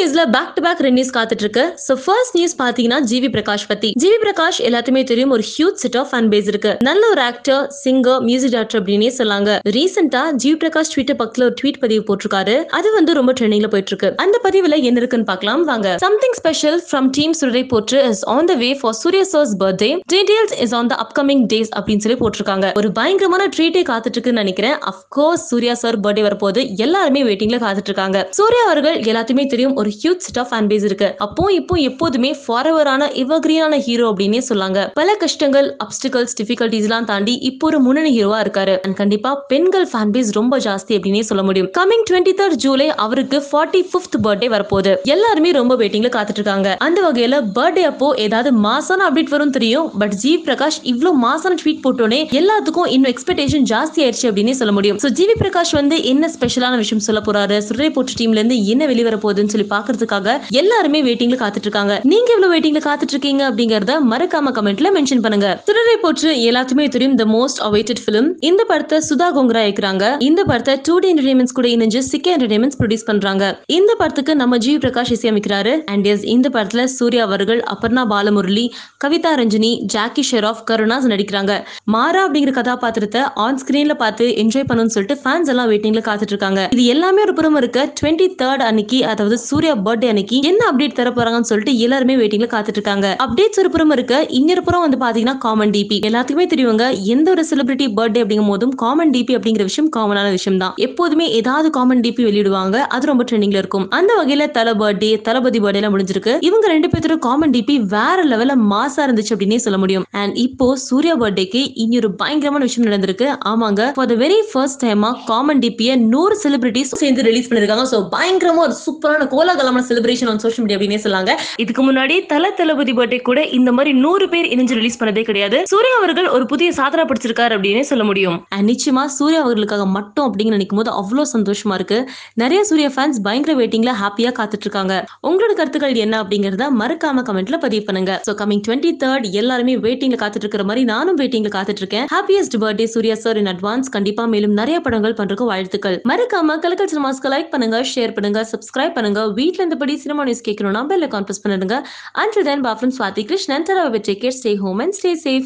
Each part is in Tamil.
நியூஸ்ல பேக் டு பேக் ரெண்டு நியூஸ் காத்துட்டு இருக்கு ஸோ ஃபர்ஸ்ட் நியூஸ் பாத்தீங்கன்னா ஜிவி பிரகாஷ் பத்தி ஜிவி பிரகாஷ் எல்லாத்துமே தெரியும் ஒரு huge set of fan base இருக்கு நல்ல ஒரு ஆக்டர் சிங்கர் மியூசிக் டைரக்டர் அப்படின்னே சொல்லாங்க ரீசெண்டா ஜிவி பிரகாஷ் ட்விட்டர் பக்கத்துல ஒரு ட்வீட் பதிவு போட்டிருக்காரு அது வந்து ரொம்ப ட்ரெண்டிங்ல போயிட்டு இருக்கு அந்த பதிவுல என்ன இருக்குன்னு பார்க்கலாம் வாங்க something special from team Soorarai Pottru is on the way for Suriya sir's birthday details is on the upcoming days அப்படின்னு சொல்லி போட்டிருக்காங்க ஒரு பயங்கரமான ட்ரீட்டே காத்துட்டு இருக்குன்னு நினைக்கிறேன் அஃப்கோர்ஸ் சூர்யா சார் பர்த்டே வரப்போது எல்லாருமே வெயிட்டிங்ல காத்துட்டு இருக்காங்க சூர்யா அவர்கள் எல்லாத்தையுமே தெரியும் ஒரு huge set of fan base இருக்கு அப்போ இப்போ எப்போதுமே ஃபாரவரான இவர்கிரீனான ஹீரோ அப்படின்னே சொல்லாங்க பல கஷ்டங்கள் அப்டிகல்ஸ் டிஃபிகல்டிஸ் எல்லாம் தாண்டி இப்போ ஒரு முன்னணி ஹீரோவா இருக்காரு அண்ட் கண்டிப்பா பெண்கள் ஃபேன் பேஸ் ரொம்ப ஜாஸ்தி அப்படின்னே சொல்ல முடியும் கமிங் டுவெண்ட்டி தேர்ட் ஜூலை அவருக்கு ஃபார்ட்டி ஃபிஃப்த் பர்த்டே வரப்போகுது எல்லாருமே ரொம்ப வெயிட்டிங்ல காத்துட்டு இருக்காங்க அந்த வகையில பர்த்டே அப்போ ஏதாவது மாசான அப்டேட் வரும் தெரியும் பட் ஜிவி பிரகாஷ் இவ்ளோ மாசான ட்வீட் போட்டோனே எல்லாத்துக்கும் இன்னும் எக்ஸ்பெக்டேஷன் ஜாஸ்தி ஆயிடுச்சு அப்படின்னே சொல்ல முடியும் சோ ஜிவி பிரகாஷ் வந்து என்ன ஸ்பெஷலான விஷயம் சொல்ல போறாரு சுரை போட்டு டீம்ல இருந்து என்ன வெளிவர போகுதுன்னு சொல்லி பாக்குறதுக்காக எல்லாருமே வெயிட்டிங்ல காத்துட்டு இருக்காங்க நீங்க எவ்வளவு வெயிட்டிங்ல காத்துட்டு இருக்கீங்க அப்படிங்கறத மறக்காம கமெண்ட்ல மென்ஷன் பண்ணுங்க சுரரை போற்று எல்லாத்துமே தெரியும் த மோஸ்ட் அவைட்டட் பிலிம் இந்த படத்தை சுதா கோங்கரா இருக்கிறாங்க இந்த படத்தை டூ டி என்டர்டைன்மெண்ட்ஸ் கூட இணைஞ்சு சிக்கே என்டர்டைன்மெண்ட்ஸ் ப்ரொடியூஸ் பண்றாங்க இந்த படத்துக்கு நம்ம ஜிவி பிரகாஷ் இசையமைக்கிறாரு அண்ட் எஸ் இந்த படத்துல சூர்யா அவர்கள் அபர்ணா பாலமுரளி கவிதா ரஞ்சினி ஜாக்கி ஷெராஃப் கருணாஸ் நடிக்கிறாங்க மாரா அப்படிங்கிற கதாபாத்திரத்தை ஆன் ஸ்கிரீன்ல பார்த்து என்ஜாய் பண்ணணும்னு சொல்லிட்டு ஃபேன்ஸ் எல்லாம் வெயிட்டிங்ல காத்துட்டு இருக்காங்க இது எல்லாமே ஒரு புறம் இருக்க டுவெண்ட்டி தேர்ட் அன்னைக்கு அதாவது சூர்யா பர்த்டே அன்னைக்கு என்ன அப்டேட் தர போறாங்கன்னு சொல்லிட்டு எல்லாருமே வெயிட்டிங்ல காத்துட்டு இருக்காங்க அப்டேட்ஸ் ஒரு புறம் இருக்க இன்னொரு புறம் வந்து பாத்தீங்கன்னா காமன் டிபி எல்லாத்துக்குமே தெரியுங்க எந்த ஒரு செலிபிரிட்டி பர்த்டே அப்படிங்கும் போதும் காமன் டிபி அப்படிங்கிற விஷயம் காமனான விஷயம் தான் எப்போதுமே ஏதாவது காமன் டிபி வெளியிடுவாங்க அது ரொம்ப ட்ரெண்டிங்ல இருக்கும் அந்த வகையில தல பர்த்டே தளபதி பர்த்டே எல்லாம் முடிஞ்சிருக்கு இவங்க ரெண்டு பேர்த்தோட காமன் டிபி வேற லெவல்ல மாசா இருந்துச்சு அப்படின்னே சொல்ல முடியும் அண்ட் இப்போ சூர்யா பர்த்டேக்கு இனி ஒரு பயங்கரமான விஷயம் நடந்திருக்கு ஆமாங்க ஃபார் த வெரி ஃபர்ஸ்ட் டைமா காமன் டிபியை நூறு செலிபிரிட்டிஸ் சேர்ந்து ரிலீஸ் பண்ணிருக்காங்க ஸோ பயங்கரமா ஒரு சூப்பரான கோலாகலமான செலிப்ரேஷன் ஆன் சோஷியல் மீடியா அப்படின்னே சொல்லாங்க இதுக்கு முன்னாடி தல தளபதி பர்த்டே கூட இந்த மாதிரி நூறு பேர் இணைஞ்சு ரிலீஸ் பண்ணதே கிடையாது சூர்யா அவர்கள் ஒரு புதிய சாதனை படிச்சிருக்காரு அப்படின்னே சொல்ல முடியும் அண்ட் நிச்சயமா சூர்யா அவர்களுக்காக மட்டும் அப்படின்னு நினைக்கும் போது அவ்வளோ சந்தோஷமா இருக்கு நிறைய சூர்யா ஃபேன்ஸ் பயங்கர வெயிட்டிங்ல ஹாப்பியா காத்துட்டு இருக்காங்க உங்களோட கருத்துக்கள் என்ன அப்படிங்கறத மறக்காம கமெண்ட்ல பதிவு பண்ணுங்க ஸோ கமிங் டுவெண்ட்டி தேர்ட் எல்லாருமே வெயிட்டிங்ல காத்துட்டு இருக்கிற மாதிரி நானும் வெயிட்டிங்ல காத்துட்டு இருக்கேன் happiest birthday Suriya sir in advance கண்டிப்பா மேலும் நிறைய படங்கள் பண்றதுக்கு வாழ்த்துக்கள் மறக்காம கலக்கல் சினிமாஸ்க்கு லைக் பண்ணுங்க ஷேர் பண்ணுங்க சப்ஸ்கிரைப் பண்ணுங்க வீட்ல இருந்தபடி சினிமா நியூஸ் கேட்கணும்னா பெல்ல கான்ஃபரன்ஸ் பண்ணுங்க and then bye from Swathi Krishnan தரவை take care stay home and stay safe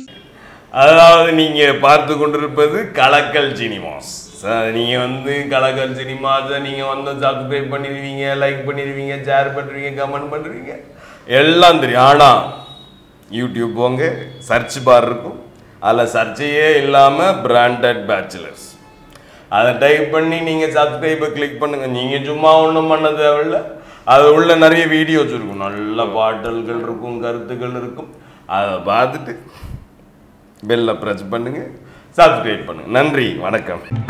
அதாவது நீங்கள் பார்த்து கொண்டிருப்பது கலக்கல் சினிமாஸ் சார் நீங்கள் வந்து கலக்கல் சினிமாஸை நீங்கள் வந்து சப்ஸ்கிரைப் பண்ணிடுவீங்க லைக் பண்ணிடுவீங்க ஷேர் பண்ணுறீங்க கமெண்ட் பண்ணுறீங்க எல்லாம் தெரியும் ஆனால் யூடியூப் போங்க சர்ச் பார் இருக்கும் அதில் சர்ச்சையே இல்லாமல் பிராண்டட் பேச்சுலர்ஸ் அதை டைப் பண்ணி நீங்கள் சப்ஸ்கிரைபை கிளிக் பண்ணுங்கள் நீங்கள் சும்மா ஒன்றும் பண்ண தேவையில்ல அது உள்ள நிறைய வீடியோஸ் இருக்கும் நல்ல பாட்டல்கள் இருக்கும் கருத்துக்கள் இருக்கும் அதை பார்த்துட்டு பெல்லை ப்ரெஸ் பண்ணுங்கள் சப்ஸ்கிரைப் பண்ணுங்கள் நன்றி வணக்கம்